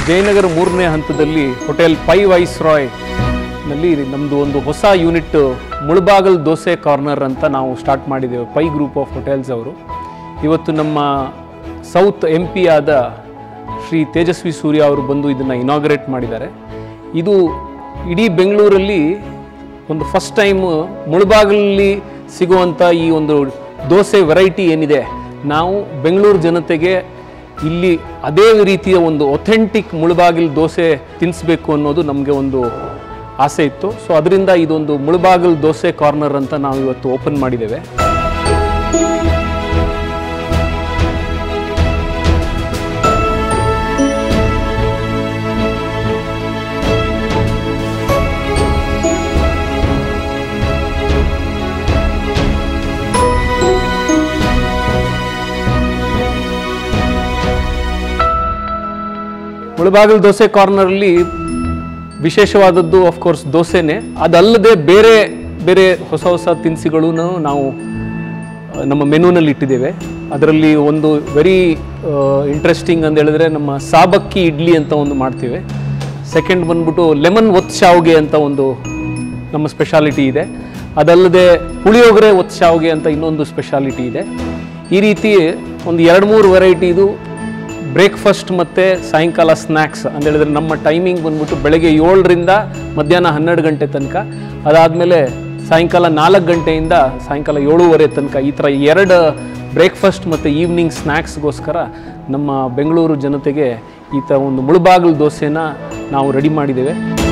ಜಯನಗರ ಮೂರನೇ ಹಂತದಲ್ಲಿ hotel pi wise Roy ನಲ್ಲಿ ನಮ್ಮದು ಒಂದು ಹೊಸ ಯೂನಿಟ್ ಮುಳಬಾಗಲ್ ದೋಸೆ ಕಾರ್ನರ್ ಅಂತ ನಾವು ಸ್ಟಾರ್ಟ್ ಮಾಡಿದ್ದೇವೆ ಪೈ ಗ್ರೂಪ್ ಆಫ್ ಹೋಟೆಲ್ಸ್ ಅವರು ಇವತ್ತು ನಮ್ಮ ಸೌತ್ ಎಂ ಪಿ ಆದ ಶ್ರೀ ತೇಜಸ್ವಿ ಸೂರ್ಯ ಅವರು ಬಂದು ಇದನ್ನು ಇನಾಗ್ರೇಟ್ ಮಾಡಿದ್ದಾರೆ ಇದು ಇಡೀ ಬೆಂಗಳೂರಲ್ಲಿ ಒಂದು ಫಸ್ಟ್ ಟೈಮ್ ಮುಳಬಾಗಲಲ್ಲಿ ಸಿಗುವಂಥ ಈ ಒಂದು ದೋಸೆ ವೆರೈಟಿ ಏನಿದೆ ನಾವು ಬೆಂಗಳೂರು ಜನತೆಗೆ ಇಲ್ಲಿ ಅದೇ ರೀತಿಯ ಒಂದು ಒಥೆಂಟಿಕ್ ಮುಳಬಾಗಿಲು ದೋಸೆ ತಿನ್ನಿಸ್ಬೇಕು ಅನ್ನೋದು ನಮಗೆ ಒಂದು ಆಸೆ ಇತ್ತು ಸೊ ಅದರಿಂದ ಇದೊಂದು ಮುಳಬಾಗಿಲು ದೋಸೆ ಕಾರ್ನರ್ ಅಂತ ನಾವು ಇವತ್ತು ಓಪನ್ ಮಾಡಿದ್ದೇವೆ ಮುಳಬಾಗಿಲು ದೋಸೆ ಕಾರ್ನರಲ್ಲಿ ವಿಶೇಷವಾದದ್ದು ಕೋರ್ಸ್ ದೋಸೆನೇ ಅದಲ್ಲದೆ ಬೇರೆ ಬೇರೆ ಹೊಸ ಹೊಸ ತಿನಿಸುಗಳೂ ನಾವು ಆ, ನಮ್ಮ ಮೆನುನಲ್ಲಿ ಇಟ್ಟಿದ್ದೇವೆ ಅದರಲ್ಲಿ ಒಂದು ವೆರಿ ಇಂಟ್ರೆಸ್ಟಿಂಗ್ ಅಂತ ಹೇಳಿದ್ರೆ ನಮ್ಮ ಸಾಬಕ್ಕಿ ಇಡ್ಲಿ ಅಂತ ಒಂದು ಮಾಡ್ತೇವೆ ಸೆಕೆಂಡ್ ಬಂದ್ಬಿಟ್ಟು ಲೆಮನ್ ಒತ್ ಶಾವ್ಗೆ ಅಂತ ಒಂದು ನಮ್ಮ ಸ್ಪೆಷಾಲಿಟಿ ಇದೆ ಅದಲ್ಲದೆ ಪುಳಿಯೋಗರೆ ಒತ್ ಶಾವ್ಗೆ ಅಂತ ಇನ್ನೊಂದು ಸ್ಪೆಷಾಲಿಟಿ ಇದೆ ಈ ರೀತಿ ಒಂದು ಎರಡು ಮೂರು ವೆರೈಟಿದು ಬ್ರೇಕ್ಫಾಸ್ಟ್ ಮತ್ತು ಸಾಯಂಕಾಲ ಸ್ನ್ಯಾಕ್ಸ್ ಅಂತ ಹೇಳಿದ್ರೆ ನಮ್ಮ ಟೈಮಿಂಗ್ ಬಂದ್ಬಿಟ್ಟು ಬೆಳಗ್ಗೆ ಏಳರಿಂದ ಮಧ್ಯಾಹ್ನ ಹನ್ನೆರಡು ಗಂಟೆ ತನಕ ಅದಾದಮೇಲೆ ಸಾಯಂಕಾಲ ನಾಲ್ಕು ಗಂಟೆಯಿಂದ ಸಾಯಂಕಾಲ ಏಳೂವರೆ ತನಕ ಈ ಥರ ಎರಡು ಬ್ರೇಕ್ಫಾಸ್ಟ್ ಮತ್ತು ಈವ್ನಿಂಗ್ ಸ್ನ್ಯಾಕ್ಸ್ಗೋಸ್ಕರ ನಮ್ಮ ಬೆಂಗಳೂರು ಜನತೆಗೆ ಈ ಥರ ಒಂದು ಮುಳುಬಾಗಿಲು ದೋಸೆನ ನಾವು ರೆಡಿ ಮಾಡಿದ್ದೇವೆ